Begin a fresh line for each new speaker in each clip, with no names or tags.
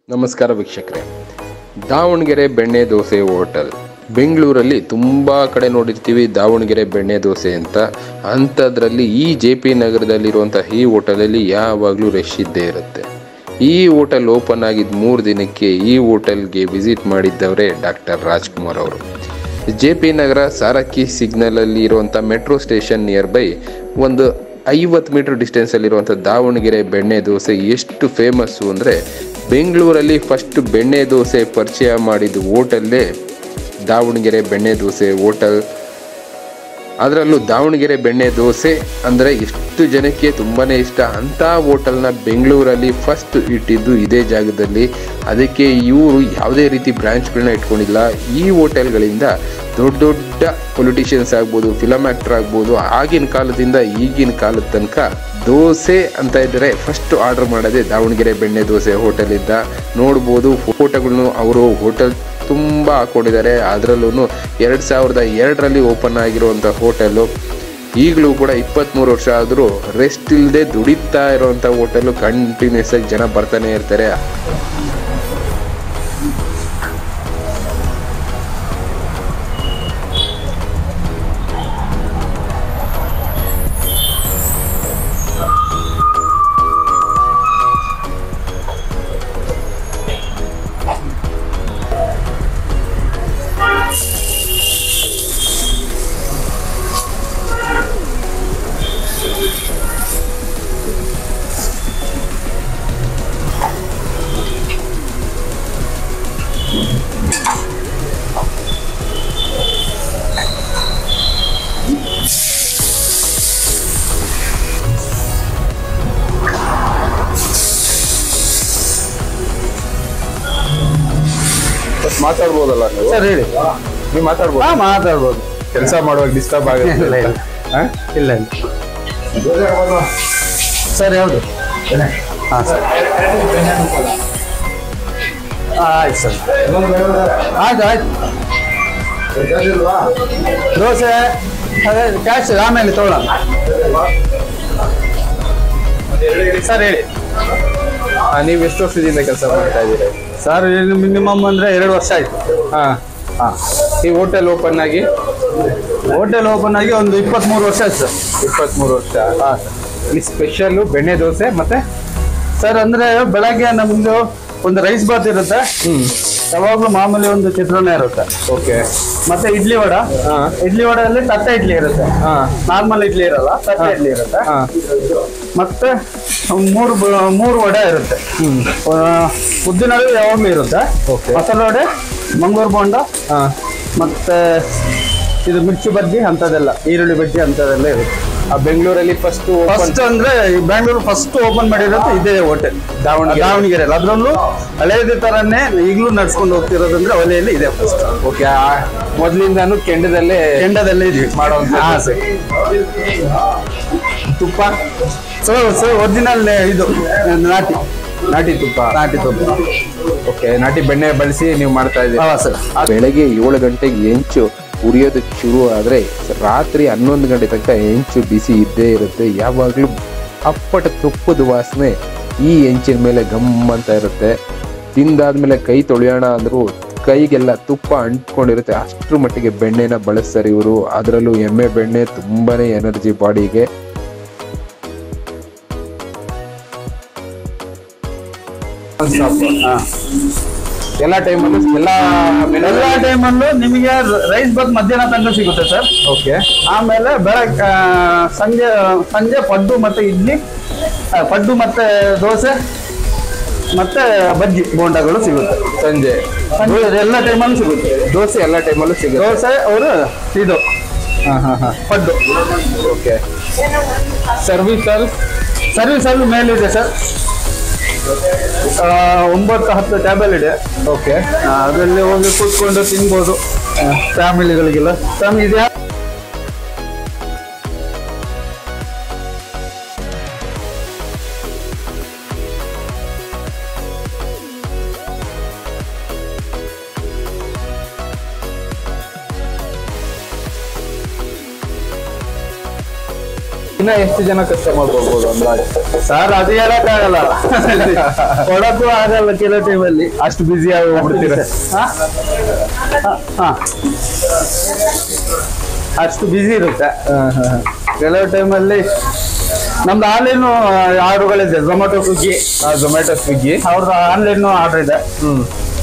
ನಮಸ್ಕಾರ ವೀಕ್ಷಕರೇ ದಾವಣಗೆರೆ ಬೆಣ್ಣೆ ದೋಸೆ ಹೋಟೆಲ್ ಬೆಂಗಳೂರಲ್ಲಿ ತುಂಬ ಕಡೆ ನೋಡಿರ್ತೀವಿ ದಾವಣಗೆರೆ ಬೆಣ್ಣೆ ದೋಸೆ ಅಂತ ಅಂಥದ್ರಲ್ಲಿ ಈ ಜೆ ಪಿ ನಗರದಲ್ಲಿರುವಂಥ ಈ ಹೋಟೆಲಲ್ಲಿ ಯಾವಾಗಲೂ ರಶ್ ಇದ್ದೇ ಇರುತ್ತೆ ಈ ಹೋಟೆಲ್ ಓಪನ್ ಆಗಿದ್ದ ಮೂರು ದಿನಕ್ಕೆ ಈ ಹೋಟೆಲ್ಗೆ ವಿಸಿಟ್ ಮಾಡಿದ್ದವರೇ ಡಾಕ್ಟರ್ ರಾಜ್ಕುಮಾರ್ ಅವರು ಜೆ ಪಿ ನಗರ ಸಾರಕ್ಕಿ ಸಿಗ್ನಲಲ್ಲಿ ಇರುವಂಥ ಮೆಟ್ರೋ ಸ್ಟೇಷನ್ ನಿಯರ್ ಬೈ ಒಂದು ಐವತ್ತು ಮೀಟರ್ ಡಿಸ್ಟೆನ್ಸಲ್ಲಿರುವಂಥ ದಾವಣಗೆರೆ ಬೆಣ್ಣೆ ದೋಸೆ ಎಷ್ಟು ಫೇಮಸ್ಸು ಅಂದರೆ ಬೆಂಗಳೂರಲ್ಲಿ ಫಸ್ಟ್ ಬೆಣ್ಣೆ ದೋಸೆ ಪರಿಚಯ ಮಾಡಿದ ಹೋಟೆಲ್ಲೇ ದಾವಣಗೆರೆ ಬೆಣ್ಣೆ ದೋಸೆ ಹೋಟೆಲ್ ಅದರಲ್ಲೂ ದಾವಣಗೆರೆ ಬೆಣ್ಣೆ ದೋಸೆ ಅಂದರೆ ಎಷ್ಟು ಜನಕ್ಕೆ ತುಂಬಾ ಇಷ್ಟ ಅಂಥ ಹೋಟೆಲ್ನ ಬೆಂಗಳೂರಲ್ಲಿ ಫಸ್ಟ್ ಇಟ್ಟಿದ್ದು ಇದೇ ಜಾಗದಲ್ಲಿ ಅದಕ್ಕೆ ಇವರು ಯಾವುದೇ ರೀತಿ ಬ್ರಾಂಚ್ಗಳನ್ನ ಇಟ್ಕೊಂಡಿಲ್ಲ ಈ ಹೋಟೆಲ್ಗಳಿಂದ ದೊಡ್ಡ ದೊಡ್ಡ ಪೊಲಿಟಿಷಿಯನ್ಸ್ ಆಗ್ಬೋದು ಫಿಲಮ್ ಆ್ಯಕ್ಟರ್ ಆಗ್ಬೋದು ಆಗಿನ ಕಾಲದಿಂದ ಈಗಿನ ಕಾಲದ ತನಕ ದೋಸೆ ಅಂತ ಇದ್ದರೆ ಫಸ್ಟ್ ಆರ್ಡರ್ ಮಾಡೋದೇ ದಾವಣಗೆರೆ ಬೆಣ್ಣೆ ದೋಸೆ ಹೋಟೆಲಿಂದ ನೋಡ್ಬೋದು ಫೋಟೋಗಳನ್ನು ಅವರು ಹೋಟೆಲ್ ತುಂಬ ಹಾಕೊಂಡಿದ್ದಾರೆ ಅದರಲ್ಲೂ ಎರಡು ಸಾವಿರದ ಎರಡರಲ್ಲಿ ಓಪನ್ ಆಗಿರುವಂಥ ಹೋಟೆಲು ಈಗಲೂ ಕೂಡ ಇಪ್ಪತ್ತ್ಮೂರು ವರ್ಷ ಆದರೂ ರೆಸ್ಟ್ ಇಲ್ಲದೆ ದುಡಿತಾ ಇರೋವಂಥ ಹೋಟೆಲು ಕಂಟಿನ್ಯೂಸ್ ಆಗಿ ಜನ ಬರ್ತಾನೆ ಇರ್ತಾರೆ ಮಾತಾಡ್ಬೋದಲ್ಲ ನೀವು
ಸರ್ ಹೇಳಿ
ನೀವು ಮಾತಾಡ್ಬೋದು
ಹಾ ಮಾತಾಡ್ಬೋದು
ಕೆಲಸ ಮಾಡುವಾಗ ಡಿಸ್ಟರ್ಬ್
ಇಲ್ಲ
ಆಗುತ್ತೆ
ಇಲ್ಲ
ಹಾ?
ಇಲ್ಲ ಇಲ್ಲ ಸರ್ ಯಾವುದು ಹಾಂ ಸರ್ ಆಯ್ತು ಸರ್ ಆಯ್ತು ಆಯ್ತು ದೋಸೆ ಅದೇ ಕ್ಯಾಶ್ ಆಮೇಲೆ ತೊಗೊಳ್ಳೋಣ ಸರ್ ಹೇಳಿ
ಆ, ನೀವು ಎಷ್ಟು ವರ್ಷದಿಂದ ಕೆಲಸ ಮಾಡ್ತಾ ಇದ್ದೀರಿ
ಸರ್ ಮಿನಿಮಮ್ ಅಂದರೆ ಎರಡು ವರ್ಷ ಆಯಿತು
ಹಾ
ಹಾಂ
ಈ ಹೋಟೆಲ್ ಓಪನ್ ಆಗಿ
ಹೋಟೆಲ್ ಓಪನ್ ಆಗಿ ಒಂದು ಇಪ್ಪತ್ತ್ಮೂರು ವರ್ಷ ಆಯ್ತು ಸರ್
ಇಪ್ಪತ್ಮೂರು ವರ್ಷ
ಹಾಂ ಸರ್
ಈ ಸ್ಪೆಷಲ್ ಬೆಣ್ಣೆ ದೋಸೆ ಮತ್ತೆ
ಸರ್ ಅಂದ್ರೆ ಬೆಳಗ್ಗೆ ನಮ್ದು ಒಂದು ರೈಸ್ ಬಾತ್ ಇರುತ್ತೆ ಯಾವಾಗ್ಲೂ ಮಾಮೂಲಿ ಒಂದು ಚಿತ್ರಾನ್ನ ಇರುತ್ತೆ
ಓಕೆ
ಮತ್ತೆ ಇಡ್ಲಿ ವಡ
ಹಾ.
ಇಡ್ಲಿ ವಡೆಯಲ್ಲಿ ತಟ್ಟೆ ಇಡ್ಲಿ ಇರುತ್ತೆ
ಹಾ
ನಾರ್ಮಲ್ ಇಡ್ಲಿ ಇರಲ್ಲ ತಟ್ಟೆ ಇಡ್ಲಿ ಇರುತ್ತೆ
ಹಾ
ಮತ್ತೆ ಮೂರು ಬ- ಮೂರು ವಡೆ ಇರುತ್ತೆ ಆ, ಉದ್ದಿನವಡೆ ಯಾವಾಗ್ಲೂ ಇರುತ್ತೆ
Okay.
ಮಸಾಲೆ ವಡೆ ಮಂಗಳೂರು ಬೋಂಡ
ಹಾ
ಮತ್ತೆ ಇದು ಮಿರ್ಚಿ ಬಜ್ಜಿ ಅಂಥದ್ದೆಲ್ಲ ಈರುಳ್ಳಿ ಬಜ್ಜಿ ಅಂಥದ್ದೆಲ್ಲ ಇರುತ್ತೆ
ಆ ಬೆಂಗಳೂರಲ್ಲಿ ಫಸ್ಟ್ ಓಪನ್
ಫಸ್ಟ್ ಅಂದ್ರೆ ಈ ಬ್ಯಾಂಗ್ಳೂರು ಫಸ್ಟ್ ಓಪನ್ ಮಾಡಿರೋದು ಇದೇ ಹೋಟೆಲ್
ದಾವಣಗೆರೆ.
ದಾವಣಗೆರೆ ಅದರಲ್ಲೂ ಹಳೇದು ತರನೇ ಈಗಲೂ ನಡ್ಸ್ಕೊಂಡು ಹೋಗ್ತಿರೋದಂದ್ರೆ ಒಲೆಯಲ್ಲಿ ಇದೆ ಫಸ್ಟ್
ಓಕೆ ಮೊದಲಿಂದಾನು ಕೆಂಡದಲ್ಲೇ
ಕೆಂಡದಲ್ಲೇ ಇದೀವಿ
ಮಾಡುವಂತ
ಹಾ ಸರ್
ತುಪ್ಪ
ಸೊ ಸೊ ಒರಿಜಿನಲ್ ಇದು ನಾಟಿ
ನಾಟಿ ತುಪ್ಪ
ನಾಟಿ ತುಪ್ಪ
ಓಕೆ ನಾಟಿ ಬೆಣ್ಣೆ ಬಳಸಿ ನೀವು ಮಾಡ್ತಾ ಇದ್ದೀರಿ
ಹಾ ಸರ್
ಬೆಳಗ್ಗೆ ಏಳು ಗಂಟೆಗೆ ಹೆಂಚು ಉರಿಯೋದಕ್ಕೆ ಶುರು ಆದರೆ ರಾತ್ರಿ ಹನ್ನೊಂದು ಗಂಟೆ ತನಕ ಹೆಂಚು ಬಿಸಿ ಇದ್ದೇ ಇರುತ್ತೆ ಯಾವಾಗಲೂ ಅಪ್ಪಟ ತುಪ್ಪದ ವಾಸನೆ ಈ ಹೆಂಚಿನ ಮೇಲೆ ಗಮ್ ಅಂತ ಇರುತ್ತೆ ತಿಂದಾದ್ಮೇಲೆ ಕೈ ತೊಳೆಯೋಣ ಅಂದರೂ ಕೈಗೆಲ್ಲ ತುಪ್ಪ ಅಂಟ್ಕೊಂಡಿರುತ್ತೆ ಅಷ್ಟರ ಮಟ್ಟಿಗೆ ಬೆಣ್ಣೆನ ಬಳಸ್ತಾರೆ ಇವರು ಅದರಲ್ಲೂ ಎಮ್ಮೆ ಬೆಣ್ಣೆ ತುಂಬಾನೇ ಎನರ್ಜಿ ಬಾಡಿಗೆ ಎಲ್ಲ ಟೈಮಲ್ಲೂ ಎಲ್ಲ
ಎಲ್ಲ ಟೈಮಲ್ಲೂ ನಿಮಗೆ ರೈಸ್ ಬಾತ್ ಮಧ್ಯಾಹ್ನ ತನಕ ಸಿಗುತ್ತೆ ಸರ್
ಓಕೆ
ಆಮೇಲೆ ಬೆಳಗ್ಗೆ ಆ, ಸಂಜೆ ಸಂಜೆ ಪಡ್ಡು ಮತ್ತೆ ಇಡ್ಲಿ ಆ, ಪಡ್ಡು ಮತ್ತೆ ದೋಸೆ ಮತ್ತೆ ಬಜ್ಜಿ ಬೋಂಡಗಳು ಸಿಗುತ್ತೆ
ಸಂಜೆ
ಸಂಜೆ ಎಲ್ಲ ಟೈಮಲ್ಲೂ ಸಿಗುತ್ತೆ
ದೋಸೆ ಎಲ್ಲ ಟೈಮಲ್ಲೂ ಸಿಗುತ್ತೆ
ದೋಸೆ ಅವರು ಇದು
ಹಾಂ ಹಾಂ ಹಾಂ
ಪಡ್ಡು
ಓಕೆ ಸರ್ವಿಸ್ ಅಲ್ಲಿ
ಸರ್ವಿಸ್ ಅಲ್ಲಿ ಮೇಲಿದೆ ಸರ್ ಆ, ಒಂಬತ್ತು ಹತ್ತು ಟ್ಯಾಬಲ್ ಇದೆ
ಓಕೆ
ಆ, ಅದರಲ್ಲಿ ಹೋಗಿ ಕೂತ್ಕೊಂಡು ತಿನ್ಬೋದು ಫ್ಯಾಮಿಲಿಗಳಿಗೆಲ್ಲ ಫ್ಯಾಮಿಲಿ ಇದೆಯಾ
ದಿನ ಎಷ್ಟು ಜನ ಕಸ್ಟಮರ್ ಬರ್ಬೋದು ಅಂದಾಜು
ಸರ್ ಅದು ಹೇಳಕ್ಕಾಗಲ್ಲ ಕೊಡಕ್ಕೂ ಆಗಲ್ಲ ಕೆಲವು ಟೈಮಲ್ಲಿ
ಅಷ್ಟು ಬ್ಯುಸಿ ಆಗಿ ಹೋಗ್ಬಿಡ್ತೀರ
ಅಷ್ಟು ಬಿಸಿ ಇರುತ್ತೆ ಕೆಲವು ಟೈಮಲ್ಲಿ ನಮ್ದು ಆನ್ಲೈನ್ ಆರ್ಡರ್ಗಳಿದೆ ಝೊಮ್ಯಾಟೊ ಸ್ವಿಗ್ಗಿ
ಝೊಮ್ಯಾಟೊ ಸ್ವಿಗ್ಗಿ
ಅವ್ರದ್ದು ಆನ್ಲೈನ್ ಆರ್ಡರ್ ಇದೆ
ಹ್ಮ್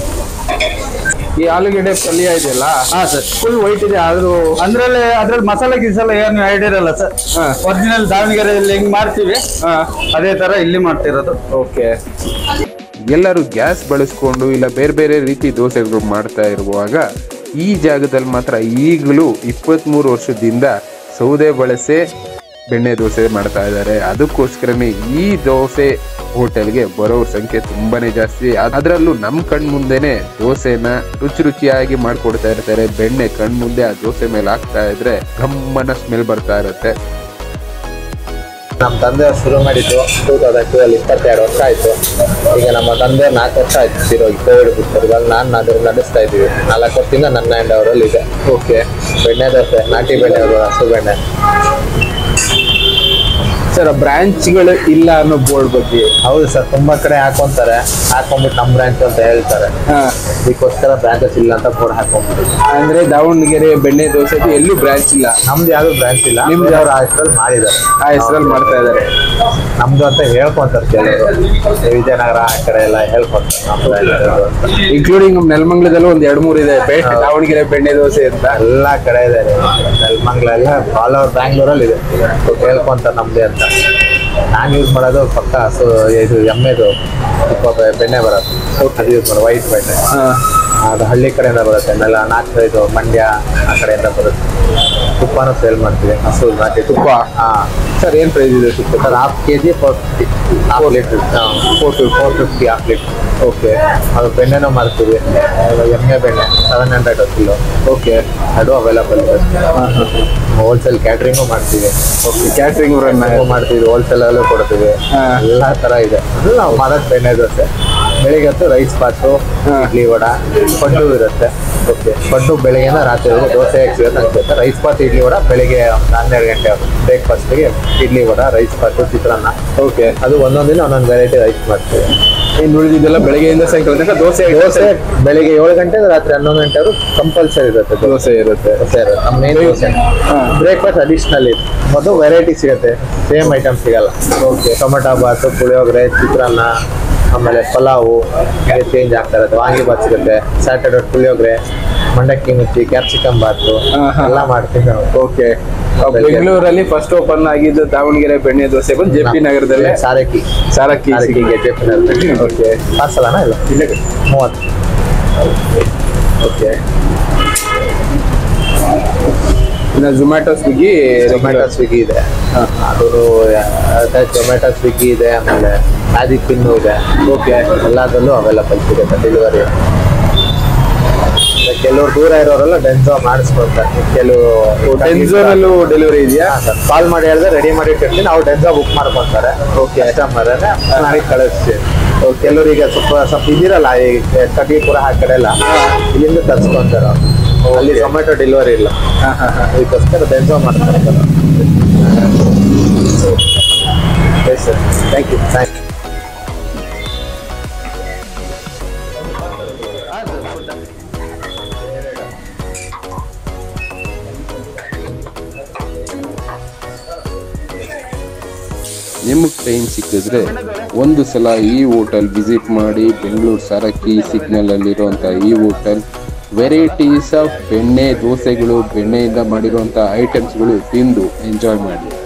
ಈ ಆಲೂಗೆಡ್ಡೆ ಪಲ್ಯ ಇದೆಯಲ್ಲ
ಹಾ ಸರ್
ಫುಲ್ ವೈಟ್ ಇದೆ ಆದ್ರೂ
ಅದ್ರಲ್ಲಿ ಅದ್ರಲ್ಲಿ ಮಸಾಲೆ ಗಿಸಾಲ ಏನು ಐಡಿಯಾ ಇರಲ್ಲ ಸರ್
ಹಾ.
ಒರಿಜಿನಲ್ ದಾವಣಗೆರೆಯಲ್ಲಿ ಹೆಂಗ್ ಮಾಡ್ತೀವಿ
ಹಾ
ಅದೇ ತರ ಇಲ್ಲಿ ಮಾಡ್ತಿರೋದು
ಓಕೆ ಎಲ್ಲರೂ ಗ್ಯಾಸ್ ಬಳಸ್ಕೊಂಡು ಇಲ್ಲ ಬೇರೆ ಬೇರೆ ರೀತಿ ದೋಸೆಗಳು ಮಾಡ್ತಾ ಇರುವಾಗ ಈ ಜಾಗದಲ್ಲಿ ಮಾತ್ರ ಈಗಲೂ ಇಪ್ಪತ್ತ್ಮೂರು ವರ್ಷದಿಂದ ಸೌದೆ ಬಳಸೇ ಬೆಣ್ಣೆ ದೋಸೆ ಮಾಡ್ತಾ ಇದ್ದಾರೆ ಅದಕ್ಕೋಸ್ಕರನೇ ಈ ದೋಸೆ ಹೋಟೆಲ್ಗೆ ಬರೋರ ಸಂಖ್ಯೆ ತುಂಬಾನೇ ಜಾಸ್ತಿ ಅದರಲ್ಲೂ ನಮ್ಮ ಕಣ್ ಮುಂದೆನೆ ದೋಸೆನ ರುಚಿ ರುಚಿಯಾಗಿ ಮಾಡ್ಕೊಡ್ತಾ ಇರ್ತಾರೆ ಬೆಣ್ಣೆ ಕಣ್ ಮುಂದೆ ಆ ದೋಸೆ ಮೇಲೆ ಹಾಕ್ತಾ ಇದ್ರೆ ಗಮ್ಮನ ಸ್ಮೆಲ್ ಬರ್ತಾ ಇರುತ್ತೆ
ನಮ್ಮ ತಂದೆ ಶುರು ಮಾಡಿದ್ದು ಟೂ ತೌಸಂಡ್ ಟೂ ಅಲ್ಲಿ ಇಪ್ಪತ್ತೆರಡು ವರ್ಷ ಆಯ್ತು ಈಗ ನಮ್ಮ ತಂದೆ ನಾಲ್ಕು ವರ್ಷ ಆಯ್ತು ತಿರೋಗಿ ಕೋವಿಡ್ ಬಿಟ್ಟು ಇವಾಗ ನಾನು ಅದ್ರ ನಡೆಸ್ತಾ ಇದ್ದೀವಿ ನಾಲ್ಕು ವರ್ಷದಿಂದ ನನ್ನ ಹ್ಯಾಂಡ್ ಅವರಲ್ಲಿ ಇದೆ ಓಕೆ ಬೆಣ್ಣೆ ದೋಸೆ ನಾಟಿ ಬೆಣ್ಣೆ ಅದು ಹಸು ಬೆಣ್ಣೆ
ಸರ್ ಬ್ರಾಂಚ್ಗಳು ಇಲ್ಲ ಅನ್ನೋ ಬೋರ್ಡ್ ಬಗ್ಗೆ
ಹೌದು ಸರ್ ತುಂಬಾ ಕಡೆ ಹಾಕೊಂತಾರೆ ಹಾಕೊಂಡ್ಬಿಟ್ಟು ನಮ್ಮ ಬ್ರಾಂಚ್ ಅಂತ ಹೇಳ್ತಾರೆ ಅದಕ್ಕೋಸ್ಕರ ಬ್ರಾಂಚಸ್ ಇಲ್ಲ ಅಂತ ಬೋರ್ಡ್ ಹಾಕೊಂಡ್ಬಿಟ್ಟು
ಅಂದ್ರೆ ದಾವಣಗೆರೆ ಬೆಣ್ಣೆ ದೋಸೆಗೆ ಎಲ್ಲೂ ಬ್ರಾಂಚ್ ಇಲ್ಲ
ನಮ್ದು ಯಾವ್ದು ಬ್ರಾಂಚ್ ಇಲ್ಲ
ನಿಮ್ದು
ನಿಮ್ದು ಅವ್ರ ಹೆಸರಲ್ಲಿ ಮಾಡಿದ್ದಾರೆ
ಆ ಹೆಸರಲ್ಲಿ ಮಾಡ್ತಾ ಇದ್ದಾರೆ
ನಮ್ದು ಅಂತ ಹೇಳ್ಕೊಂತಾರೆ ಕೆಲವರು ವಿಜಯನಗರ ಆ ಕಡೆ ಎಲ್ಲ ಹೇಳ್ಕೊಂತಾರೆ ನಮ್ದು ಇರೋದು ಅಂತ.
ಇನ್ಕ್ಲೂಡಿಂಗ್ ನೆಲಮಂಗ್ಲದಲ್ಲೂ ಒಂದ್ ಎರಡ್ ಮೂರ್ ಇದೆ ಬೆ-
ಹೌದು.
ದಾವಣಗೆರೆ ಬೆಣ್ಣೆ ದೋಸೆ ಅಂತ
ಎಲ್ಲಾ ಕಡೆ ಇದೆ ನೆಲಮಂಗ್ಲ ಎಲ್ಲ ಆಲ್ ಓವರ್ ಬ್ಯಾಂಗ್ಳೂರಲ್ಲಿ ಇದೆ ಹೇಳ್ಕೊಂತಾರೆ ನಮ್ದೇ ಅಂತ ನಾನು ಯೂಸ್ ಮಾಡೋದು ಪಕ್ಕ ಹಸು ಇದು ಎಮ್ಮೆದು ತುಪ್ಪ ಬೆ- ಬೆಣ್ಣೆ ಬರೋದು ಅದು ಯೂಸ್ ಮಾಡೋದು ವೈಟ್ ಬೆಣ್ಣೆ ಅದು ಹಳ್ಳಿ ಕಡೆಯಿಂದ ಬರುತ್ತೆ ನೆಲ ನಾಲ್ಕು ಇದು ಮಂಡ್ಯ ಆ ಕಡೆಯಿಂದ ಬರುತ್ತೆ ತುಪ್ಪನೂ ಸೇಲ್ ಮಾಡ್ತೀವಿ ಹಸು ನಾಟಿ
ತುಪ್ಪ?
ಹಾಂ
ಸರ್ ಏನ್ ಪ್ರೈಸ್ ಇದೆ ತುಪ್ಪ
sir half K G four fifty half litre four to four fifty half litre okay ಅದು ಬೆಣ್ಣೆನೂ ಮಾರ್ತೀವಿ ಅದು ಎಮ್ಮೆ ಬೆಣ್ಣೆ ಸೆವೆನ್ ಹಂಡ್ರೆಡ್ ಕಿಲೋ ಓಕೆ ಅದು ಅವೈಲಬಲ್ ಇದೆ ಹೋಲ್ಸೇಲ್ ಕ್ಯಾಟ್ರಿಂಗು ಮಾಡ್ತೀವಿ
ಓಕೆ ಕ್ಯಾಟ್ರಿಂಗ್ ರನ್
ನಾವು ಮಾಡ್ತೀವಿ ಹೋಲ್ಸೇಲ್ ಅಲ್ಲೂ ಕೊಡ್ತೀವಿ
ಹಾ.
ಎಲ್ಲ ಥರ ಇದೆ ಅದು ನಾವು ಮಾಡೋದು ಬೆಣ್ಣೆ ದೋಸೆ ಬೆಳಿಗ್ಗೆ ಹೊತ್ತು ರೈಸ್ ಬಾತು
ಹಾ.
ಇಡ್ಲಿ ವಡ ಪಡ್ಡು ಇರುತ್ತೆ ಓಕೆ ಪಡ್ಡು ಬೆಳಿಗ್ಗೆನ ರಾತ್ರಿವರೆಗೂ ದೋಸೆ ಹೇಗೆ ಸಿಗುತ್ತೆ ಅನ್ಸುತ್ತೆ ರೈಸ್ ಬಾತ್ ಇಡ್ಲಿ ವಡ ಬೆಳಿಗ್ಗೆ ಒಂದು ಹನ್ನೆರಡು ಗಂಟೆ ಬ್ರೇಕ್ಫಾಸ್ಟ್ಗೆ ಇಡ್ಲಿ ವಡ ರೈಸ್ ಬಾತು ಚಿತ್ರಾನ್ನ
ಓಕೆ
ಅದು ಒಂದೊಂದು ದಿನ ಒಂದೊಂದು ವೆರೈಟಿ ರೈಸ್ ಮಾಡ್ತೀವಿ
ಇನ್ನು ಉಳಿದಿದ್ದೆಲ್ಲ ಬೆಳಗ್ಗೆಯಿಂದ ಸಾಯಂಕಾಲ ತನಕ ದೋಸೆ
ದೋಸೆ ಬೆಳಿಗ್ಗೆ ಏಳು ಗಂಟೆಯಿಂದ ರಾತ್ರಿ ಹನ್ನೊಂದು ಗಂಟೆವರೆಗೂ ಕಂಪಲ್ಸರಿ ಇರುತ್ತೆ ದೋಸೆ
ದೋಸೆ ಇರುತ್ತೆ
ದೋಸೆ ಇರುತ್ತೆ ನಮ್ಮ ಮೇನ್ ದೋಸೆ
ಹಾ.
ಬ್ರೇಕ್ಫಾಸ್ಟ್ ಅಡಿಷ್ನಲ್ ಇದೆ ಮತ್ತು ವೆರೈಟಿ ಸಿಗುತ್ತೆ ಸೇಮ್ ಐಟಮ್ ಸಿಗಲ್ಲ ಓಕೆ ಟೊಮೆಟೊ ಬಾತು ಪುಳಿಯೋಗರೆ ಚಿತ್ರಾನ್ನ ಆಮೇಲೆ ಪಲಾವು ಹೀಗೆ ಚೇಂಜ್ ಆಗ್ತಾ ಇರುತ್ತೆ ವಾಂಗಿ ಬಾತ್ ಸಿಗುತ್ತೆ ಸ್ಯಾಟರ್ಡೆ ಪುಳಿಯೋಗರೆ ಮಂಡಕ್ಕಿ ಮುಚ್ಚಿ ಕ್ಯಾಪ್ಸಿಕಮ್ ಬಾತು
ಹಾ, ಹಾ.
ಎಲ್ಲ ಮಾಡ್ತೀವಿ ನಾವು
ಓಕೆ ಬೆಂಗಳೂರಲ್ಲಿ ಫಸ್ಟ್ ಓಪನ್ ಆಗಿದ್ದು ದಾವಣಗೆರೆ ಬೆಣ್ಣೆ ದೋಸೆ ಬಂದು ಜೆ ಪಿ ನಗರದಲ್ಲೇ
ಸಾರಕ್ಕಿ
ಸಾರಕ್ಕಿ
ಸಾರಕ್ಕಿಗೆ J P Nagar
okay
parcel ಅಣ್ಣ ಇಲ್ಲ
ಇಲ್ಲ
ಮೂವತ್ತು
ಓಕೆ ಇನ್ನು ಝೊಮ್ಯಾಟೊ ಸ್ವಿಗ್ಗಿ
ಜೊಮ್ಯಾಟೊ ಸ್ವಿಗ್ಗಿ ಇದೆ ಅದು ಅದೇ ಜೊಮ್ಯಾಟೊ ಸ್ವಿಗ್ಗಿ ಇದೆ ಆಮೇಲೆ ಮ್ಯಾಜಿಕ್ ಪಿನ್ನು ಇದೆ ಓಕೆ ಎಲ್ಲದರಲ್ಲೂ ಅವೈಲಬಲ್ ಸಿಗುತ್ತೆ ಡೆಲಿವರಿ ಕೆಲವರು ದೂರ ಇರೋರೆಲ್ಲ ಡೆನ್ಸೋ ಮಾಡಿಸ್ಕೊಳ್ತಾರೆ ಕೆಲವು
ಡೆನ್ಝೋನಲ್ಲೂ ಡೆಲಿವರಿ ಇದೆಯಾ
ಕಾಲ್ ಮಾಡಿ ಹೇಳಿದ್ರೆ ರೆಡಿ ಮಾಡಿ ಇಟ್ಟಿರ್ತೀನಿ ಅವ್ರು ಡೆನ್ಸೋ ಬುಕ್ ಮಾಡ್ಕೊಂತಾರೆ ಓಕೆ ಕಸ್ಟಮರ್ ನಾಳೆ ಕಳಿಸ್ತೀವಿ ಅವ್ರು ಕೆಲವ್ರು ಈಗ ಸ್ವಲ್ಪ ಸ್ವಲ್ಪ ಇದಿರಲ್ಲ ಈ ಕಡ್ಲಿಪುರ ಆ ಕಡೆ ಎಲ್ಲ ಇಲ್ಲಿಂದ ತರ್ಸ್ಕೊಂತಾರೆ ಅವ್ರು. ಅಲ್ಲಿ ಜೊಮ್ಯಾಟೊ ಡೆಲಿವರಿ ಇಲ್ಲ ಅದಕ್ಕೋಸ್ಕರ ಡೆನ್ಸೋ ಮಾಡ್ತಾರೆ yes sir thank you thank you
ನಿಮಗೆ ಟೈಮ್ ಸಿಕ್ಕಿದ್ರೆ ಒಂದು ಸಲ ಈ ಹೋಟೆಲ್ ವಿಸಿಟ್ ಮಾಡಿ ಬೆಂಗಳೂರು ಸಾರಕ್ಕಿ ಸಿಗ್ನಲಲ್ಲಿರುವಂಥ ಈ ಹೋಟೆಲ್ ವೆರೈಟೀಸ್ ಆಫ್ ಬೆಣ್ಣೆ ದೋಸೆಗಳು ಬೆಣ್ಣೆಯಿಂದ ಮಾಡಿರುವಂಥ ಐಟಮ್ಸ್ಗಳು ತಿಂದು ಎಂಜಾಯ್ ಮಾಡಿ